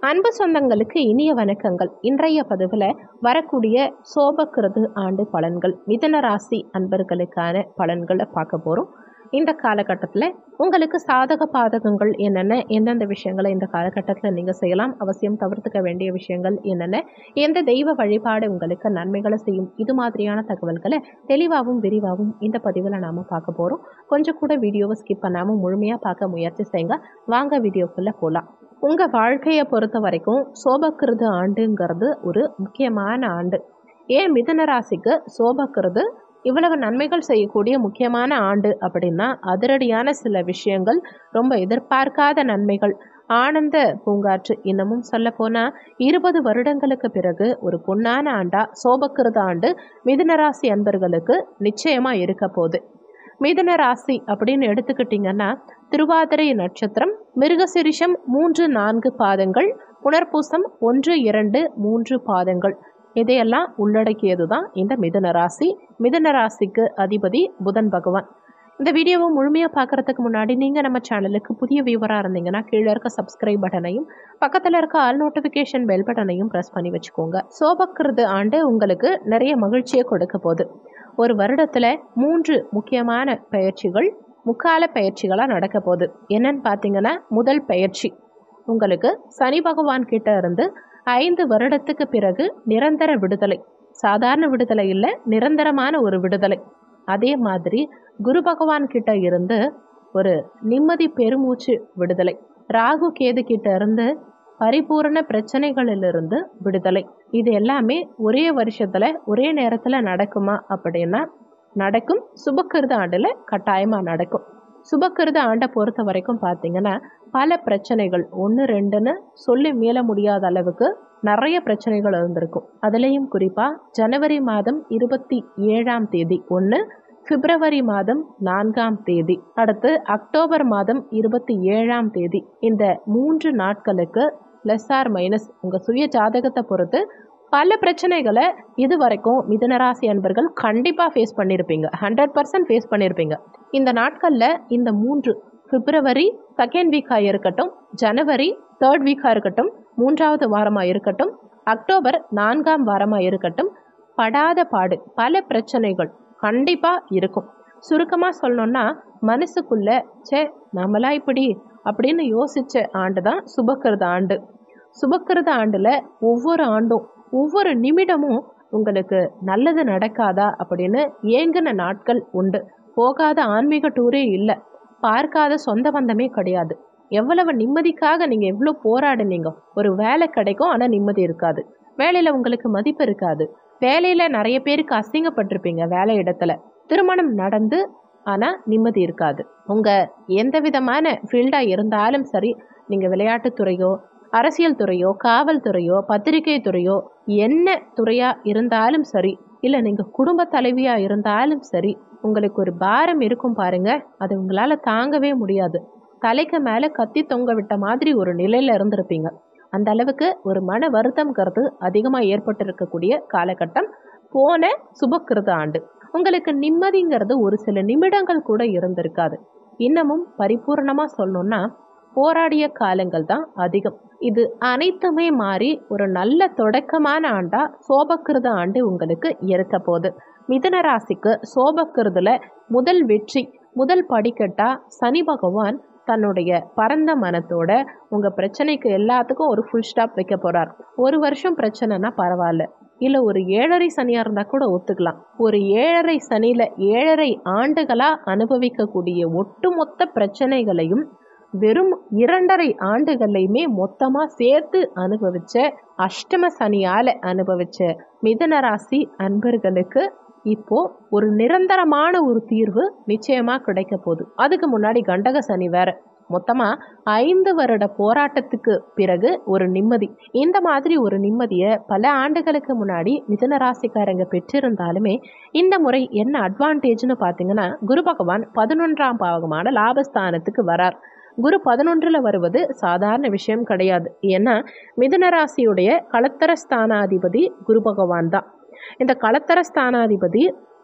அன்பு சொந்தங்களுக்கு இனிய வணக்கங்கள் இன்றைய பதிவில் வரக்கூடிய சோபக்கிருது ஆண்டு பலன்கள் மிதன ராசி அன்பர்களுக்கான பலன்களை பார்க்க போகிறோம் இந்த காலகட்டத்தில் உங்களுக்கு சாதக பாதகங்கள் என்னென்ன எந்தெந்த விஷயங்களை இந்த காலகட்டத்தில் நீங்கள் செய்யலாம் அவசியம் தவிர்த்துக்க வேண்டிய விஷயங்கள் என்னென்ன எந்த தெய்வ வழிபாடு உங்களுக்கு நன்மைகளை செய்யும் இது மாதிரியான தகவல்களை தெளிவாகவும் விரிவாகவும் இந்த பதிவில் நாம் பார்க்க போகிறோம் கொஞ்சம் கூட வீடியோவை ஸ்கிப் பண்ணாமல் முழுமையாக பார்க்க முயற்சி செய்யுங்க வாங்க வீடியோக்குள்ளே போகலாம் உங்கள் வாழ்க்கையை பொறுத்த வரைக்கும் சோபக்கிருது ஆண்டுங்கிறது ஒரு முக்கியமான ஆண்டு ஏன் மிதன ராசிக்கு சோபக்கிருது இவ்வளவு நன்மைகள் செய்யக்கூடிய முக்கியமான ஆண்டு அப்படின்னா அதிரடியான சில விஷயங்கள் ரொம்ப எதிர்பார்க்காத நன்மைகள் ஆனந்த பூங்காற்று இன்னமும் சொல்ல போனால் இருபது வருடங்களுக்கு பிறகு ஒரு பொன்னான ஆண்டா சோபக்கிருத ஆண்டு மிதுன ராசி அன்பர்களுக்கு நிச்சயமாக இருக்க போகுது மிதுன ராசி அப்படின்னு எடுத்துக்கிட்டிங்கன்னா திருவாதிரை நட்சத்திரம் மிருகசிரிஷம் மூன்று நான்கு பாதங்கள் புனர்பூசம் ஒன்று இரண்டு மூன்று பாதங்கள் இதையெல்லாம் உள்ளடக்கியது தான் இந்த மிதுன ராசி மிதுன ராசிக்கு அதிபதி புதன் பகவான் இந்த வீடியோவை முழுமையாக பார்க்குறதுக்கு முன்னாடி நீங்கள் நம்ம சேனலுக்கு புதிய வியூவராக இருந்தீங்கன்னா கீழே இருக்க சப்ஸ்கிரைப் பட்டனையும் பக்கத்தில் இருக்க ஆல் நோட்டிஃபிகேஷன் பெல் பட்டனையும் ப்ரெஸ் பண்ணி வச்சுக்கோங்க சோபக்கிருது ஆண்டு உங்களுக்கு நிறைய மகிழ்ச்சியை கொடுக்க போகுது ஒரு வருடத்தில் மூன்று முக்கியமான பயிற்சிகள் முக்கால பயிற்சிகளாக நடக்க போகுது என்னன்னு பார்த்தீங்கன்னா முதல் பயிற்சி உங்களுக்கு சனி பகவான் கிட்ட இருந்து ஐந்து வருடத்துக்கு பிறகு நிரந்தர விடுதலை சாதாரண விடுதலை இல்லை நிரந்தரமான ஒரு விடுதலை அதே மாதிரி குரு பகவான் கிட்ட இருந்து ஒரு நிம்மதி பெருமூச்சு விடுதலை ராகு கேது கிட்ட இருந்து பரிபூரண பிரச்சனைகளிலிருந்து விடுதலை இது எல்லாமே ஒரே வருஷத்துல ஒரே நேரத்துல நடக்குமா அப்படின்னா நடக்கும் சுபக்கிருத ஆண்டுல கட்டாயமா நடக்கும் சுபக்கிருத ஆண்டை பொறுத்த வரைக்கும் பார்த்தீங்கன்னா பல பிரச்சனைகள் ஒன்று ரெண்டுன்னு சொல்லி மீள முடியாத அளவுக்கு நிறைய பிரச்சனைகள் இருந்திருக்கும் அதுலேயும் குறிப்பாக ஜனவரி மாதம் இருபத்தி ஏழாம் தேதி ஒன்று பிப்ரவரி மாதம் நான்காம் தேதி அடுத்து அக்டோபர் மாதம் இருபத்தி ஏழாம் தேதி இந்த மூன்று நாட்களுக்கு ப்ளஸ் ஆர் மைனஸ் உங்கள் சுய ஜாதகத்தை பொறுத்து பல பிரச்சனைகளை இது வரைக்கும் மிதுனராசி அன்பர்கள் கண்டிப்பாக ஃபேஸ் பண்ணியிருப்பீங்க ஹண்ட்ரட் பர்சன்ட் ஃபேஸ் பண்ணியிருப்பீங்க இந்த நாட்களில் இந்த மூன்று பிப்ரவரி செகண்ட் வீக்காக இருக்கட்டும் ஜனவரி தேர்ட் வீக்காக இருக்கட்டும் மூன்றாவது வாரமாக இருக்கட்டும் அக்டோபர் நான்காம் வாரமாக இருக்கட்டும் படாத பாடு பல பிரச்சனைகள் கண்டிப்பாக இருக்கும் சுருக்கமாக சொல்லணுன்னா மனசுக்குள்ள சே நம்மளா இப்படி அப்படின்னு யோசித்த ஆண்டு தான் சுபக்கிருத ஆண்டு சுபக்கிருத ஆண்டில் ஒவ்வொரு ஆண்டும் ஒவ்வொரு நிமிடமும் உங்களுக்கு நல்லது நடக்காதா அப்படின்னு ஏங்கின நாட்கள் உண்டு போகாத ஆன்மீக டூரே இல்லை பார்க்காத சொந்த பந்தமே கிடையாது எவ்வளவு நிம்மதிக்காக நீங்கள் எவ்வளோ போராடுனீங்க ஒரு வேலை கிடைக்கும் ஆனால் நிம்மதி இருக்காது வேலையில் உங்களுக்கு மதிப்பு இருக்காது வேலையில் நிறைய பேருக்கு அசிங்கப்பட்டிருப்பீங்க வேலை இடத்துல திருமணம் நடந்து ஆனால் நிம்மதி இருக்காது உங்கள் எந்த விதமான ஃபீல்டாக இருந்தாலும் சரி நீங்கள் விளையாட்டுத்துறையோ அரசியல் துறையோ காவல்துறையோ பத்திரிகை துறையோ என்ன துறையாக இருந்தாலும் சரி இல்லை நீங்கள் குடும்ப தலைவியாக இருந்தாலும் சரி உங்களுக்கு ஒரு பாரம் இருக்கும் பாருங்க அது உங்களால் தாங்கவே முடியாது தலைக்கு மேலே கத்தி தொங்க விட்ட மாதிரி ஒரு நிலையில் இருந்திருப்பீங்க அந்த அளவுக்கு ஒரு மன வருத்தம்ங்கிறது அதிகமாக ஏற்பட்டிருக்கக்கூடிய காலகட்டம் போன சுபக்கிருத ஆண்டு உங்களுக்கு நிம்மதிங்கிறது ஒரு சில நிமிடங்கள் கூட இருந்திருக்காது இன்னமும் பரிபூர்ணமாக சொல்லணும்னா போராடிய காலங்கள் தான் அதிகம் இது அனைத்துமே மாறி ஒரு நல்ல தொடக்கமான ஆண்டா சோபக்கிருத ஆண்டு உங்களுக்கு இருக்க போகுது மிதன ராசிக்கு சோபக்கிருதுல முதல் வெற்றி முதல் படிக்கட்டா சனி பகவான் தன்னுடைய பரந்த மனத்தோட உங்கள் பிரச்சனைக்கு எல்லாத்துக்கும் ஒரு ஃபுல் ஸ்டாப் வைக்க போகிறார் ஒரு வருஷம் பிரச்சனைனா பரவாயில்ல இல்லை ஒரு ஏழரை சனியாக இருந்தால் கூட ஒத்துக்கலாம் ஒரு ஏழரை சனியில் ஏழரை ஆண்டுகளாக அனுபவிக்கக்கூடிய ஒட்டுமொத்த பிரச்சனைகளையும் வெறும் இரண்டரை ஆண்டுகள்லையுமே மொத்தமாக சேர்த்து அனுபவிச்ச அஷ்டம சனியால் அனுபவிச்ச மிதனராசி அன்பர்களுக்கு இப்போ ஒரு நிரந்தரமான ஒரு தீர்வு நிச்சயமாக கிடைக்க போகுது அதுக்கு முன்னாடி கண்டக சனி வேற மொத்தமாக ஐந்து வருட போராட்டத்துக்கு பிறகு ஒரு நிம்மதி இந்த மாதிரி ஒரு நிம்மதியை பல ஆண்டுகளுக்கு முன்னாடி மிதன ராசிக்காரங்க பெற்றிருந்தாலுமே இந்த முறை என்ன அட்வான்டேஜ்னு பார்த்தீங்கன்னா குரு பகவான் பதினொன்றாம் பாவகமான லாபஸ்தானத்துக்கு வரார் குரு பதினொன்றில் வருவது சாதாரண விஷயம் கிடையாது ஏன்னா மிதுன ராசியுடைய களத்தர ஸ்தானாதிபதி குரு பகவான் தான் இந்த களத்தர ஸ்தானாதிபதி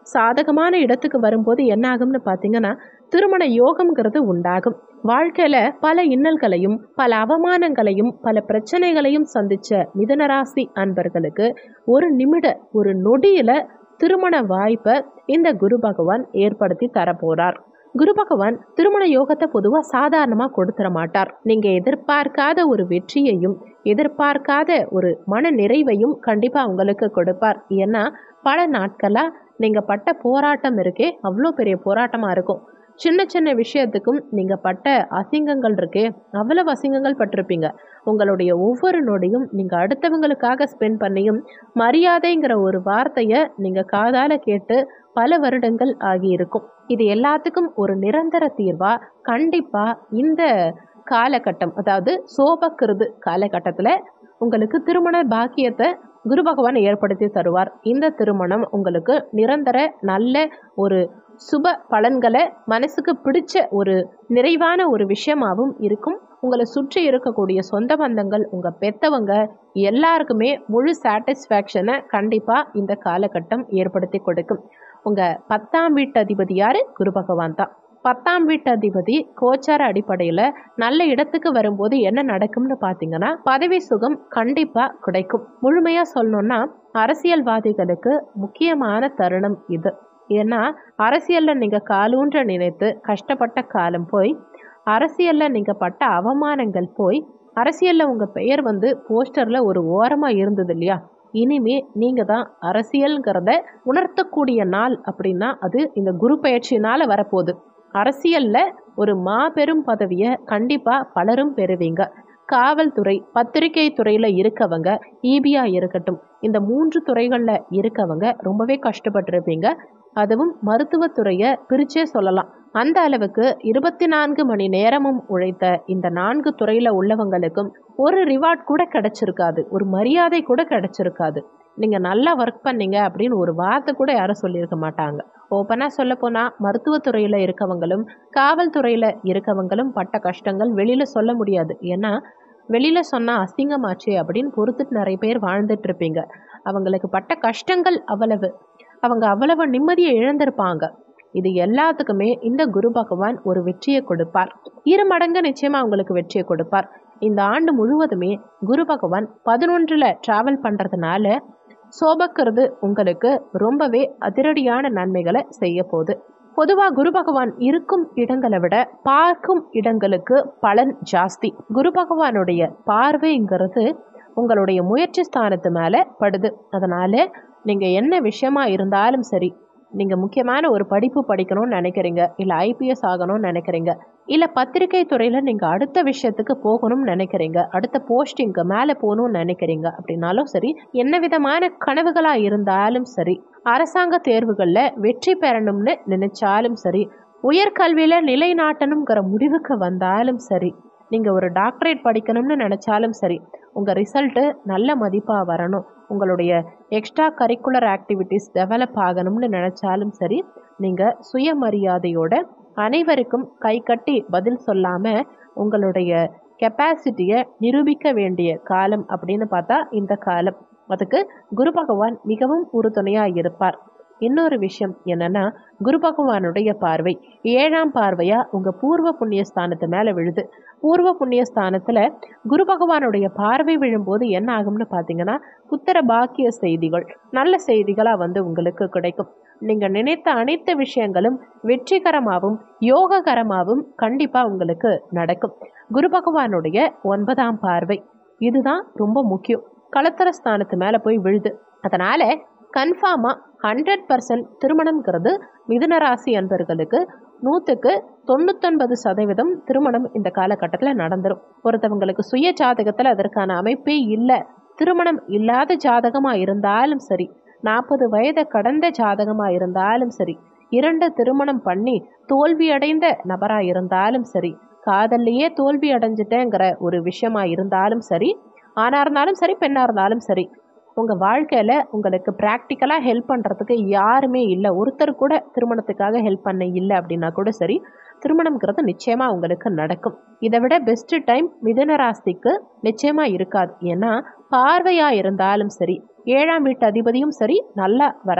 சாதகமான இடத்துக்கு வரும்போது என்ன ஆகும்னு பார்த்தீங்கன்னா திருமண யோகம்ங்கிறது உண்டாகும் வாழ்க்கையில பல இன்னல்களையும் பல அவமானங்களையும் பல பிரச்சனைகளையும் சந்திச்ச மிதனராசி அன்பர்களுக்கு ஒரு நிமிட ஒரு நொடியில திருமண வாய்ப்பை இந்த குரு பகவான் ஏற்படுத்தி தரப்போறார் குரு பகவான் திருமண யோகத்தை பொதுவாக சாதாரணமாக கொடுத்துட மாட்டார் நீங்கள் எதிர்பார்க்காத ஒரு வெற்றியையும் எதிர்பார்க்காத ஒரு மன நிறைவையும் கண்டிப்பாக உங்களுக்கு கொடுப்பார் ஏன்னா பல நாட்களாக நீங்கள் பட்ட போராட்டம் இருக்கே அவ்வளோ பெரிய போராட்டமாக இருக்கும் சின்ன சின்ன விஷயத்துக்கும் நீங்கள் பட்ட அசிங்கங்கள் இருக்கே அவ்வளவு அசிங்கங்கள் பட்டிருப்பீங்க உங்களுடைய ஒவ்வொரு நொடியும் நீங்கள் அடுத்தவங்களுக்காக ஸ்பெண்ட் பண்ணியும் மரியாதைங்கிற ஒரு வார்த்தையை நீங்கள் காதால் கேட்டு பல வருடங்கள் ஆகியிருக்கும் இது எல்லாத்துக்கும் ஒரு நிரந்தர தீர்வா கண்டிப்பாக இந்த காலகட்டம் அதாவது சோபக்கிருது காலகட்டத்தில் உங்களுக்கு திருமண பாக்கியத்தை குரு பகவான் ஏற்படுத்தி தருவார் இந்த திருமணம் உங்களுக்கு நிரந்தர நல்ல ஒரு சுப பலன்களை மனசுக்கு பிடிச்ச ஒரு நிறைவான ஒரு விஷயமாகவும் இருக்கும் உங்களை சுற்றி இருக்கக்கூடிய சொந்த பந்தங்கள் உங்கள் பெத்தவங்க எல்லாருக்குமே முழு சாட்டிஸ்ஃபேக்ஷனை கண்டிப்பாக இந்த காலகட்டம் ஏற்படுத்தி கொடுக்கும் உங்கள் பத்தாம் வீட்டு அதிபதி யார் குரு பகவான் தான் பத்தாம் வீட்டு அதிபதி கோச்சார அடிப்படையில் நல்ல இடத்துக்கு வரும்போது என்ன நடக்கும்னு பார்த்தீங்கன்னா பதவி சுகம் கண்டிப்பாக கிடைக்கும் முழுமையாக சொல்லணும்னா அரசியல்வாதிகளுக்கு முக்கியமான தருணம் இது ஏன்னா அரசியலில் நீங்கள் காலூன்ற நினைத்து கஷ்டப்பட்ட காலம் போய் அரசியலில் நீங்கள் பட்ட அவமானங்கள் போய் அரசியலில் உங்கள் பெயர் வந்து போஸ்டரில் ஒரு ஓரமாக இருந்தது இல்லையா இனிமே நீங்கள் தான் அரசியல்ங்கிறத உணர்த்தக்கூடிய நாள் அப்படின்னா அது இந்த குரு பயிற்சினால் வரப்போகுது அரசியலில் ஒரு மாபெரும் பதவியை கண்டிப்பாக பலரும் பெறுவீங்க காவல்துறை பத்திரிகை துறையில் இருக்கவங்க ஈபியா இருக்கட்டும் இந்த மூன்று துறைகளில் இருக்கவங்க ரொம்பவே கஷ்டப்பட்டிருப்பீங்க அதுவும் மருத்துவத்துறையை பிரிச்சே சொல்லலாம் அந்த அளவுக்கு இருபத்தி நான்கு மணி நேரமும் உழைத்த இந்த நான்கு துறையில் உள்ளவங்களுக்கும் ஒரு ரிவார்ட் கூட கிடைச்சிருக்காது ஒரு மரியாதை கூட கிடைச்சிருக்காது நீங்கள் நல்லா ஒர்க் பண்ணீங்க அப்படின்னு ஒரு வார்த்தை கூட யாரும் சொல்லியிருக்க மாட்டாங்க ஓப்பனாக சொல்லப்போனால் மருத்துவத்துறையில் இருக்கவங்களும் காவல்துறையில் இருக்கவங்களும் பட்ட கஷ்டங்கள் வெளியில் சொல்ல முடியாது ஏன்னா வெளியில் சொன்னால் அசிங்கமாச்சு அப்படின்னு பொறுத்துட்டு நிறைய பேர் வாழ்ந்துட்டு இருப்பீங்க அவங்களுக்கு பட்ட கஷ்டங்கள் அவ்வளவு அவங்க அவ்வளவு நிம்மதியை இழந்திருப்பாங்க இது எல்லாத்துக்குமே இந்த குரு பகவான் ஒரு வெற்றியை கொடுப்பார் இரு மடங்கு நிச்சயமா அவங்களுக்கு வெற்றியை கொடுப்பார் இந்த ஆண்டு முழுவதுமே குரு பகவான் பதினொன்றில் ட்ராவல் பண்ணுறதுனால சோபக்கிறது உங்களுக்கு ரொம்பவே அதிரடியான நன்மைகளை செய்ய போகுது பொதுவாக குரு பகவான் இருக்கும் இடங்களை விட பார்க்கும் இடங்களுக்கு பலன் ஜாஸ்தி குரு பகவானுடைய பார்வைங்கிறது உங்களுடைய முயற்சி ஸ்தானத்து மேலே படுது அதனால் நீங்கள் என்ன விஷயமா இருந்தாலும் சரி நீங்கள் முக்கியமான ஒரு படிப்பு படிக்கணும்னு நினைக்கிறீங்க இல்லை ஐபிஎஸ் ஆகணும்னு நினைக்கிறீங்க இல்லை பத்திரிகை துறையில் நீங்கள் அடுத்த விஷயத்துக்கு போகணும்னு நினைக்கிறீங்க அடுத்த போஸ்டிங்க்கு மேலே போகணும்னு நினைக்கிறீங்க அப்படின்னாலும் சரி என்ன விதமான கனவுகளாக இருந்தாலும் சரி அரசாங்க தேர்வுகளில் வெற்றி பெறணும்னு நினைச்சாலும் சரி உயர்கல்வியில் நிலைநாட்டணுங்கிற முடிவுக்கு வந்தாலும் சரி நீங்கள் ஒரு டாக்டரேட் படிக்கணும்னு நினச்சாலும் சரி உங்கள் ரிசல்ட்டு நல்ல மதிப்பாக வரணும் உங்களுடைய எக்ஸ்ட்ரா கரிக்குலர் ஆக்டிவிட்டீஸ் டெவலப் ஆகணும்னு நினச்சாலும் சரி நீங்கள் சுயமரியாதையோட அனைவருக்கும் கை கட்டி பதில் சொல்லாமல் உங்களுடைய கெப்பாசிட்டியை நிரூபிக்க வேண்டிய காலம் அப்படின்னு பார்த்தா இந்த காலம் அதுக்கு குரு பகவான் மிகவும் உறுதுணையாக இருப்பார் இன்னொரு விஷயம் என்னன்னா குரு பகவானுடைய பார்வை ஏழாம் பார்வையா உங்க பூர்வ புண்ணிய ஸ்தானத்து மேல விழுது பூர்வ புண்ணிய ஸ்தானத்துல குரு பகவானுடைய பார்வை விழும்போது என்ன ஆகும்னு பார்த்தீங்கன்னா புத்திர பாக்கிய செய்திகள் நல்ல செய்திகளா வந்து உங்களுக்கு கிடைக்கும் நீங்க நினைத்த அனைத்து விஷயங்களும் வெற்றிகரமாகவும் யோககரமாகவும் கண்டிப்பா உங்களுக்கு நடக்கும் குரு பகவானுடைய ஒன்பதாம் பார்வை இதுதான் ரொம்ப முக்கியம் களத்திர ஸ்தானத்து மேல போய் விழுது அதனால கன்ஃபார்மாக ஹண்ட்ரட் பர்சன்ட் திருமணம்ங்கிறது மிதுன ராசி அன்பர்களுக்கு நூற்றுக்கு தொண்ணூத்தொன்பது சதவீதம் திருமணம் இந்த காலகட்டத்தில் நடந்துடும் ஒருத்தவங்களுக்கு சுய ஜாதகத்தில் அதற்கான அமைப்பே இல்லை திருமணம் இல்லாத ஜாதகமாக இருந்தாலும் சரி நாற்பது வயதை கடந்த ஜாதகமாக இருந்தாலும் சரி இரண்டு திருமணம் பண்ணி தோல்வியடைந்த நபராக இருந்தாலும் சரி காதல்லையே தோல்வி அடைஞ்சிட்டேங்கிற ஒரு விஷயமா இருந்தாலும் சரி ஆணாக இருந்தாலும் சரி பெண்ணாக இருந்தாலும் சரி உங்கள் வாழ்க்கையில் உங்களுக்கு ப்ராக்டிக்கலாக ஹெல்ப் பண்ணுறதுக்கு யாருமே இல்லை ஒருத்தர் கூட திருமணத்துக்காக ஹெல்ப் பண்ண இல்லை அப்படின்னா கூட சரி திருமணம்ங்கிறது நிச்சயமாக உங்களுக்கு நடக்கும் இதை விட பெஸ்ட்டு டைம் மிதன ராசிக்கு நிச்சயமாக இருக்காது ஏன்னா பார்வையாக இருந்தாலும் சரி ஏழாம் வீட்டு அதிபதியும் சரி நல்லா வரார்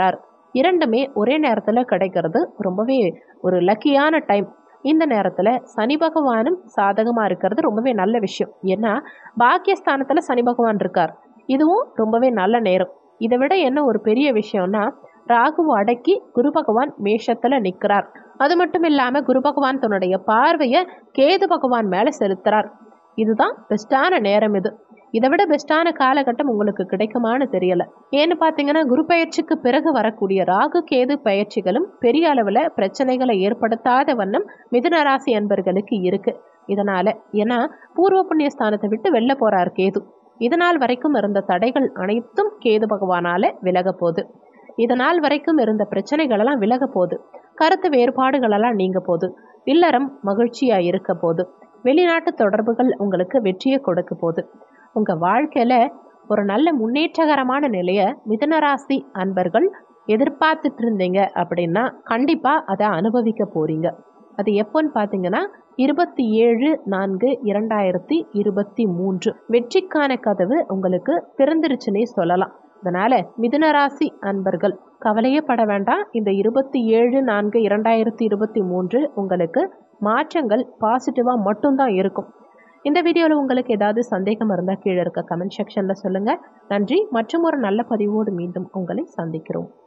இரண்டுமே ஒரே நேரத்தில் கிடைக்கிறது ரொம்பவே ஒரு லக்கியான டைம் இந்த நேரத்தில் சனி பகவானும் சாதகமாக இருக்கிறது ரொம்பவே நல்ல விஷயம் ஏன்னா பாக்கியஸ்தானத்தில் சனி பகவான் இருக்கார் இதுவும் ரொம்பவே நல்ல நேரம் இதை விட என்ன ஒரு பெரிய விஷயம்னா ராகுவை அடக்கி குரு பகவான் மேஷத்தில் நிற்கிறார் அது மட்டும் இல்லாமல் குரு பகவான் தன்னுடைய பார்வையை கேது பகவான் மேலே செலுத்துறார் இதுதான் பெஸ்ட்டான நேரம் இது இதை விட பெஸ்ட்டான காலகட்டம் உங்களுக்கு கிடைக்குமான்னு தெரியல ஏன்னு பார்த்தீங்கன்னா குரு பயிற்சிக்கு பிறகு வரக்கூடிய ராகு கேது பயிற்சிகளும் பெரிய அளவில் பிரச்சனைகளை ஏற்படுத்தாத வண்ணம் மிதுன ராசி அன்பர்களுக்கு இருக்கு இதனால ஏன்னா பூர்வ புண்ணிய ஸ்தானத்தை விட்டு வெளில போறார் கேது இதனால் வரைக்கும் இருந்த தடைகள் அனைத்தும் கேது பகவானால விலக போகுது இதனால் வரைக்கும் இருந்த பிரச்சனைகளெல்லாம் விலக போகுது கருத்து வேறுபாடுகளெல்லாம் நீங்க போகுது இல்லறம் மகிழ்ச்சியா இருக்க போகுது வெளிநாட்டு தொடர்புகள் உங்களுக்கு வெற்றியை கொடுக்க போகுது உங்க வாழ்க்கையில ஒரு நல்ல முன்னேற்றகரமான நிலையை மிதனராசி அன்பர்கள் எதிர்பார்த்துட்டு இருந்தீங்க அப்படின்னா கண்டிப்பா அதை அனுபவிக்க போறீங்க அது எப்போன்னு பார்த்தீங்கன்னா இருபத்தி ஏழு நான்கு இரண்டாயிரத்தி இருபத்தி மூன்று வெற்றிக்கான கதவு உங்களுக்கு திறந்துருச்சுன்னே சொல்லலாம் அதனால மிதுனராசி அன்பர்கள் கவலையே பட வேண்டாம் இந்த இருபத்தி ஏழு நான்கு இரண்டாயிரத்தி இருபத்தி மூன்று உங்களுக்கு மாற்றங்கள் பாசிட்டிவாக மட்டும்தான் இருக்கும் இந்த வீடியோவில் உங்களுக்கு ஏதாவது சந்தேகம் இருந்தால் கீழே இருக்க கமெண்ட் செக்ஷனில் சொல்லுங்கள் நன்றி மற்றும் ஒரு நல்ல பதிவோடு மீண்டும் உங்களை சந்திக்கிறோம்